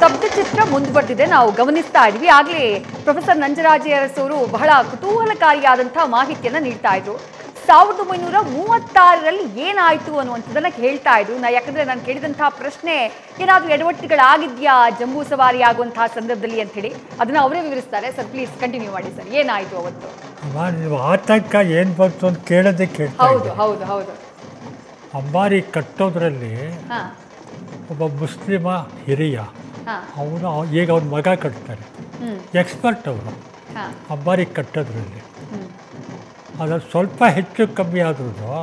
ಸ್ತಬ್ಧ ಚಿತ್ರ ಮುಂದುವರೆದಿದೆ ನಾವು ಗಮನಿಸ್ತಾ ಇದ್ವಿ ಆಗ್ಲೇ ಪ್ರೊಫೆಸರ್ ನಂಜರಾಜ ಅರಸು ಅವರು ಬಹಳ ಕುತೂಹಲಕಾರಿಯಾದಂತಹ ಮಾಹಿತಿಯನ್ನ ನೀಡ್ತಾ ಇದ್ರು ಸಾವಿರದ ಒಂಬೈನೂರ ಮೂವತ್ತಾರರಲ್ಲಿ ಏನಾಯ್ತು ಅನ್ನುವಂಥದ್ದನ್ನ ಹೇಳ್ತಾ ಇದ್ರು ನಾ ಯಾಕಂದ್ರೆ ನಾನು ಕೇಳಿದಂತಹ ಪ್ರಶ್ನೆ ಏನಾದ್ರೂ ಎಡವಟ್ಟುಗಳಾಗಿದ್ಯಾ ಜಂಬೂ ಸವಾರಿ ಆಗುವಂತಹ ಸಂದರ್ಭದಲ್ಲಿ ಅಂತ ಹೇಳಿ ಅದನ್ನ ಅವರೇ ವಿವರಿಸ್ತಾರೆ ಸರ್ ಪ್ಲೀಸ್ ಕಂಟಿನ್ಯೂ ಮಾಡಿ ಸರ್ ಏನಾಯ್ತು ಅವತ್ತು ಅಮ್ಮ ನೀವು ಆತಂಕ ಏನು ಬಂತು ಅಂತ ಕೇಳೋದೇ ಕೇಳ್ತಾ ಹೌದು ಇದ್ದೆ ಹೌದು ಹೌದು ಅಂಬಾರಿ ಕಟ್ಟೋದ್ರಲ್ಲಿ ಹಾ ಒಬ್ಬ ಮುಸ್ಲಿಮ ಹಿರಿಯ ಹಾ ಅವನು ಈಗ ಅವ್ನ ಮಗ ಕಟ್ತಾರೆ ಹ್ಮ್ ಎಕ್ಸ್ಪರ್ಟ್ ಅವರು ಹಾ ಅಂಬಾರಿ ಕಟ್ಟೋದ್ರಲ್ಲಿ ಹ್ಮ್ ಅದ್ರಲ್ಲಿ ಸ್ವಲ್ಪ ಹೆಚ್ಚು ಕಮ್ಮಿ ಆದ್ರೂ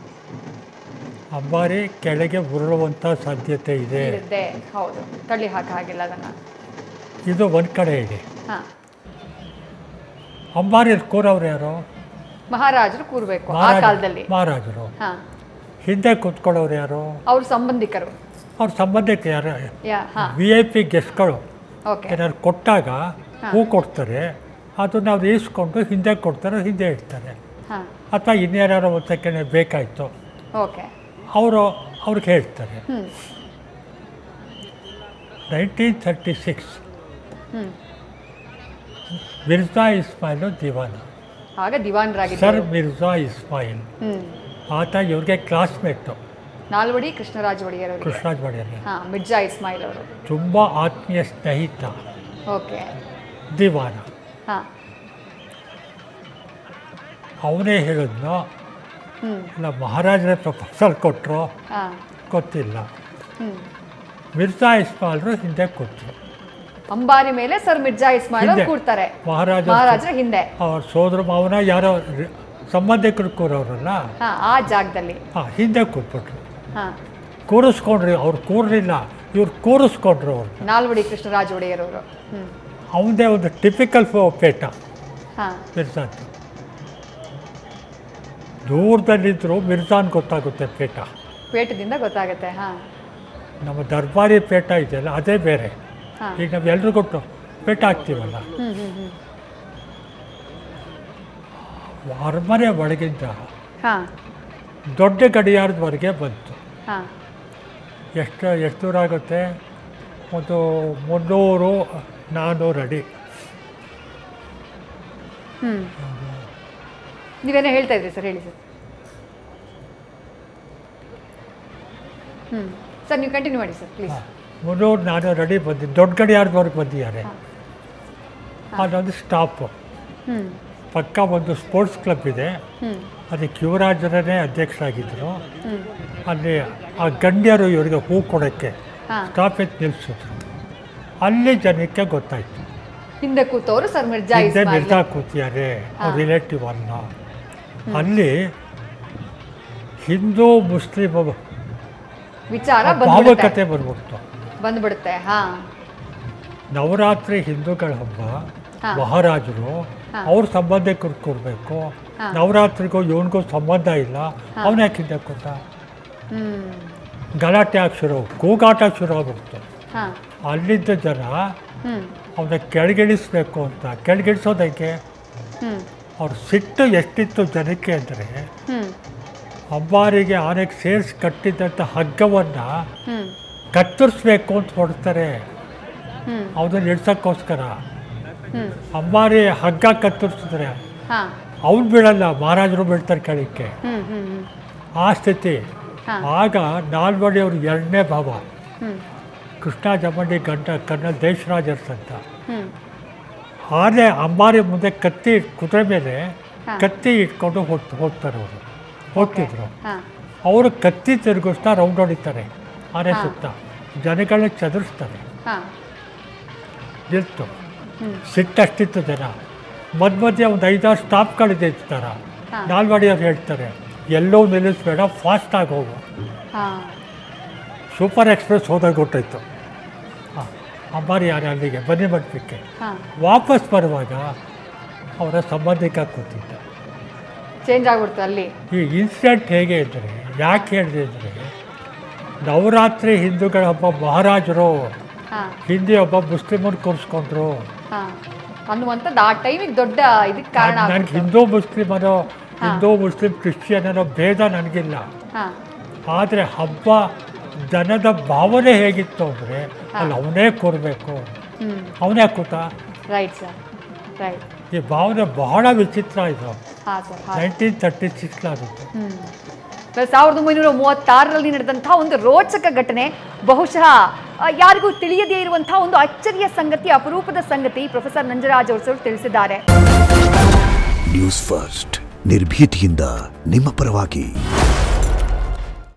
ಅಂಬಾರಿ ಕೆಳಗೆ ಉರುಳುವಂಥ ಸಾಧ್ಯತೆ ಇದೆ ಇರುತ್ತೆ ಹೌದು ತಳ್ಳಿ ಹಾಕ ಹಾಗಿಲ್ಲ ಅದನ್ನ ಇದು ಒಂದು ಕಡೆ ಇದೆ ಹಾ ಅಂಬಾರಿಯಲ್ಲಿ ಕೂರವ್ರು ಯಾರು ಮಹಾರಾಜರು ಕೂರ್ಬೇಕು ಆ ಮಹಾರಾಜ- ಕಾಲದಲ್ಲಿ ಮಹಾರಾಜರು ಹಾ ಹಿಂದೆ ಕೂತ್ಕೊಳ್ಳೋರು ಯಾರು ಅವ್ರ ಸಂಬಂಧಿಕರು ಅವ್ರ ಸಂಬಂಧಕ್ಕೆ ಯಾರು ಯಾ ಹಾ ವಿ ಐ ಪಿ ಗೆಸ್ಟ್ಗಳು ಓಕೆ ಏನಾದ್ರು ಕೊಟ್ಟಾಗ ಹೂ ಕೊಡ್ತಾರೆ ಅದನ್ನ ಅವ್ರು ಈಸ್ಕೊಂಡು ಹಿಂದೆ ಕೊಡ್ತಾರೆ ಹಿಂದೆ ಇಡ್ತಾರೆ ಹಾ ಅಥವಾ ಇನ್ಯಾರು ಒಂದು ಸೆಕೆಂಡ್ ಬೇಕಾಯಿತು ಓಕೆ ಅವರು ಅವ್ರಿಗೆ ಹೇಳ್ತಾರೆ ಹ್ಮ್ ನೈನ್ಟೀನ್ ಥರ್ಟಿ ಸಿಕ್ಸ್ ಹ್ಮ್ ಮಿರ್ಜಾ ಇಸ್ಮಾಯಿಲು ದಿವಾನ ಆಗ ದಿವಾನ್ರಾಗಿದ್ದರು ಸರ್ ಮಿರ್ಜಾ ಇಸ್ಮಾಯಿಲ್ ಹ್ಮ್ ಆತ ಇವ್ರಿಗೆ ಕ್ಲಾಸ್ಮೇಟು ನಾಲ್ವಡಿ ಕೃಷ್ಣರಾಜ ಒಡೆಯರ್ ಅವರಿಗೆ ಕೃಷ್ಣರಾಜ್ ಒಡೆಯರ್ ಹಾ ಮಿರ್ಜಾ ಇಸ್ಮಾಯಿಲ್ ಅವರು ತುಂಬ ಆತ್ಮೀಯ ಸ್ನೇಹಿತ ಓಕೆ ದಿವಾನ ಹಾ ಅವನೇ ಹೇಳಿದ್ನು ಹ್ಮ್ ಇಲ್ಲ ಮಹಾರಾಜರ ಪ್ರಪೋಸಲ್ ಕೊಟ್ಟರು ಹಾ ಗೊತ್ತಿಲ್ಲ ಹ್ಮ್ ಮಿರ್ಜಾ ಇಸ್ಮಾಯಿಲ್ರು ಹಿಂದೆ ಕೊಟ್ಟರು ಅಂಬಾರಿ ಮೇಲೆ ಸರ್ ಮಿರ್ಜಾ ಇಸ್ಮಾಯಿಲ್ ಅವ್ರು ಹಿಂದೆ. ಕೂರ್ತಾರೆ ಮಹಾರಾಜ ಮಹಾರಾಜರ ಹಿಂದೆ ಅವ್ರ ಸೋದರ ಮಾವನ ಯಾರೋ ರಿ- ಸಂಬಂಧಿಕರು ಕೂರವ್ರಲ್ಲ ಹಾ ಆ ಜಾಗದಲ್ಲಿ ಹಾಂ ಹಿಂದೆ ಕೂತ್ಬಿಟ್ರು ಹಾ ಕೂರಿಸ್ಕೊಂಡ್ರಿ ಅವ್ರು ಕೂರಲಿಲ್ಲ ಇವ್ರು ಕೂರಿಸ್ಕೊಂಡ್ರು ಅವ್ರನ್ನ ನಾಲ್ವಡಿ ಕೃಷ್ಣರಾಜ ಒಡೆಯರ್ ಅವರು ಹ್ಮ್ ಅವನದೇ ಒಂದು ಟಿಪಿಕಲ್ ಪೇಟ ಹಾ ಮಿರ್ಜಾನ್ ದೂರದಲ್ಲಿದ್ದರು ಮಿರ್ಜಾನ್ ಗೊತ್ತಾಗುತ್ತೆ ಪೇಟ ಪೇಟದಿಂದ ಗೊತ್ತಾಗುತ್ತೆ ಹಾ ನಮ್ಮ ದರ್ಬಾರಿ ಪೇಟ ಇದೆಯಲ್ಲ ಅದೇ ಬೇರೆ ಹಾ ಈಗ ನಾವು ಎಲ್ರಿಗೂ ಪೇಟ ಹಾಕ್ತೀವಲ್ಲ ಹ್ಮ್ ಹ್ಮ್ ಹ್ಮ್ ಅರಮನೆ ಒಳಗಿಂದ ಹಾ ದೊಡ್ಡ ಗಡಿಯಾರದವರೆಗೆ ಬಂತು ಹಾ ಎಷ್ಟು ಎಷ್ಟು ದೂರ ಆಗುತ್ತೆ ಒಂದು ಮುನ್ನೂರು ನಾನ್ನೂರು ಅಡಿ ಹ್ಮ್ ನೀವೇನೋ ಹೇಳ್ತಾ ಇದ್ರಿ ಸರ್ ಹೇಳಿ ಸರ್ ಹ್ಮ್ ಸರ್ ನೀವು ಕಂಟಿನ್ಯೂ ಮಾಡಿ ಸರ್ ಪ್ಲೀಸ್ ಮುನ್ನೂರು ನಾನ್ನೂರು ಅಡಿ ಬಂದು ದೊಡ್ಡ ಗಡಿಯಾರದವರೆಗೆ ಬಂದಿದ್ದಾರೆ ಅದೊಂದು ಸ್ಟಾಪು ಹ್ಮ್ ಪಕ್ಕ ಒಂದು ಸ್ಪೋರ್ಟ್ಸ್ ಕ್ಲಬ್ ಇದೆ ಹ್ಮ್ ಅದಕ್ಕೆ ಯುವರಾಜರೇ ಅಧ್ಯಕ್ಷರಾಗಿದ್ದರು ಹ್ಮ್ ಅಲ್ಲಿ ಆ ಗಣ್ಯರು ಇವರಿಗೆ ಹೂ ಕೊಡೋಕ್ಕೆ ಹಾ ಸ್ಟಾಪ್ ಎತ್ತು ನಿಲ್ಲಿಸಿದ್ರು ಅಲ್ಲಿ ಜನಕ್ಕೆ ಗೊತ್ತಾಯ್ತು ಹಿಂದೆ ಕೂತವರು ಸರ್ ಮಿರ್ಜಾ ಹಿಂದೆ ಇಸ್ಮಾಯಿಲ್ ಮಿರ್ಜಾ ಕೂತಿದ್ದಾರೆ ಅವ್ರ ರಿಲೇಟಿವ್ ಅಲ್ಲ ಅಲ್ಲಿ ಹಿಂದೂ ಮುಸ್ಲಿಂ ವಿಚಾರ ಬಂದ್ಬಿಡುತ್ತೆ ಭಾವಕತೆ ಬಂದ್ಬಿಡ್ತು ಬಂದ್ಬಿಡುತ್ತೆ ಹಾ ನವರಾತ್ರಿ ಹಿಂದೂಗಳ ಹಬ್ಬ ಹಾ. ಮಹಾರಾಜರು ಹಾ. ಅವ್ರ ಸಂಬಂಧಿಕರು ಕೊಡಬೇಕು ಹಾ. ನವರಾತ್ರಿಗೂ ಇವನಿಗೂ ಸಂಬಂಧ ಇಲ್ಲ ಅವನ ಯಾಕೆ ಹಿಂದೆ ಕೊಟ್ಟ ಹ್ಮ್ ಗಲಾಟೆ ಆಗಿ ಶುರು ಕೂಗಾಟ ಶುರು ಆಗ್ಬಿಡ್ತು ಹಾ ಅಲ್ಲಿದ್ದ ಜನ ಹ್ಮ್ ಅವನ್ನ ಕೆಳಗಿಳಿಸ್ಬೇಕು ಅಂತ ಕೆಳಗಿಳಿಸೋದಕ್ಕೆ ಹ್ಮ್ ಅವ್ರ ಸಿಟ್ಟು ಎಷ್ಟಿತ್ತು ಜನಕ್ಕೆ ಅಂದರೆ ಹ್ಮ್ ಅಂಬಾರಿಗೆ ಆನೆಗೆ ಸೇರಿಸಿ ಕಟ್ಟಿದ್ದಂಥ ಹಗ್ಗವನ್ನು ಹ್ಮ್ ಕತ್ತರಿಸ್ಬೇಕು ಅಂತ ಹೊಡ್ತಾರೆ ಹ್ಮ್ ಅವನ್ನ ಇಡ್ಸೋಕ್ಕೋಸ್ಕರ ಹ್ಮ್ ಅಂಬಾರಿ ಹಗ್ಗ ಕತ್ತರಿಸಿದ್ರೆ ಹಾ ಅವ್ನು ಬೀಳಲ್ಲ ಮಹಾರಾಜರು ಬೀಳ್ತಾರೆ ಕೆಳಕ್ಕೆ ಹ್ಮ್ ಹ್ಮ್ ಹ್ಮ್ ಆ ಸ್ಥಿತಿ ಹಾ. ಆಗ ನಾಲ್ವಡಿ ಅವ್ರ ಎರಡನೇ ಭಾವ ಹ್ಮ್ ಕೃಷ್ಣ ಜಮಂಡಿ ಗಂಟ ಕರ್ನಲ್ ದೇಶರಾಜರ್ಸ್ ಅಂತ ಹ್ಮ್ ಆನೆ ಅಂಬಾರಿ ಮುಂದೆ ಕತ್ತಿ ಕುದುರೆ ಮೇಲೆ ಹಾ. ಕತ್ತಿ ಇಟ್ಕೊಂಡು ಹೋಗ್ ಹೋಗ್ತಾರೆ ಅವರು ಹೋಗ್ತಿದ್ರು ಹಾ ಅವರು ಕತ್ತಿ ತಿರುಗಿಸ್ತಾ ರೌಂಡ್ ಹೊಡಿತಾರೆ ಆನೆ ಹಾ. ಸುತ್ತ ಜನಗಳನ್ನ ಚದುರಿಸ್ತಾರೆ ಹಾ ನಿಲ್ತು ಹ್ಮ್ ಸಿಟ್ಟಷ್ಟಿತ್ತು ಜನ ಮಧ್ಯ ಮಧ್ಯೆ ಒಂದು ಐದಾರು ಸ್ಟಾಪ್ಗಳಿದೆ ಥರ ಹಾ. ನಾಲ್ವಡಿಯವ್ರು ಹೇಳ್ತಾರೆ ಎಲ್ಲೋ ನಿಲ್ಲಿಸ್ಬೇಡ ಫಾಸ್ಟಾಗಿ ಹೋಗು ಹಾ ಸೂಪರ್ ಎಕ್ಸ್ಪ್ರೆಸ್ ಹೋದಾಗ ಗೊತ್ತಾಯ್ತು ಹಾಂ ಅಂಬಾರಿ ಯಾರು ಅಲ್ಲಿಗೆ ಬನ್ನಿ ಮಠಕ್ಕೆ ಹಾ ವಾಪಸ್ ಬರುವಾಗ ಅವರ ಸಂಬಂಧಿಕ ಕೂತಿದ್ದ ಚೇಂಜ್ ಆಗ್ಬಿಡ್ತು ಅಲ್ಲಿ ಈ ಇನ್ಸಿಡೆಂಟ್ ಹೇಗೆ ಇದ್ದರೆ ಯಾಕೆ ಹೇಳಿದೆ ಅಂದರೆ ನವರಾತ್ರಿ ಹಿಂದೂಗಳ ಹಬ್ಬ ಮಹಾರಾಜರು ಹಾ ಹಿಂದಿ ಒಬ್ಬ ಮುಸ್ಲಿಮರು ಕೂರಿಸ್ಕೊಂಡ್ರು ಹಾ ಅನ್ನುವಂಥದ್ದು ಆ ಟೈಮಿಗೆ ದೊಡ್ಡ ಇದಕ್ಕೆ ಕಾರಣ ನನಗೆ ಆಗ್ಬಿಡ್ತು. ಹಿಂದೂ ಮುಸ್ಲಿಮರೋ ಹಿಂದೂ ಮುಸ್ಲಿಂ ಕ್ರಿಶ್ಚಿಯನ್ ಅನ್ನೋ ಭೇದ ನನಗಿಲ್ಲ ಹಾ ಆದರೆ ಹಬ್ಬ ಜನದ ಭಾವನೆ ಹೇಗಿತ್ತು ಅಂದರೆ ಅಲ್ಲಿ ಅವನೇ ಕೂರಬೇಕು ಹ್ಮ್ ಅವನೇ ಕೂತ ರೈಟ್ ಸರ್ ರೈಟ್ ಈ ಭಾವನೆ ಬಹಳ ವಿಚಿತ್ರ ಇದು ಹಾ ಸರ್ ಹಾ ನೈನ್ಟೀನ್ ತರ್ಟಿ ಸಿಕ್ಸ್ಲಾಗಿತ್ತು ಹ್ಮ್. ಸಾವಿರದ ಒಂಬೈನೂರ ಮೂವತ್ತಾರರಲ್ಲಿ ನಡೆದಂತಹ ಒಂದು ರೋಚಕ ಘಟನೆ ಬಹುಶಃ ಆ, ಯಾರಿಗೂ ತಿಳಿಯದೇ ಇರುವಂತಹ ಒಂದು ಅಚ್ಚರಿಯ ಸಂಗತಿ ಅಪರೂಪದ ಸಂಗತಿ ಪ್ರೊಫೆಸರ್ ನಂಜರಾಜ್ ಅವರು ತಿಳಿಸಿದ್ದಾರೆ ನ್ಯೂಸ್ ಫಸ್ಟ್ ನಿರ್ಭೀತಿಯಿಂದ ನಿಮ್ಮ ಪರವಾಗಿ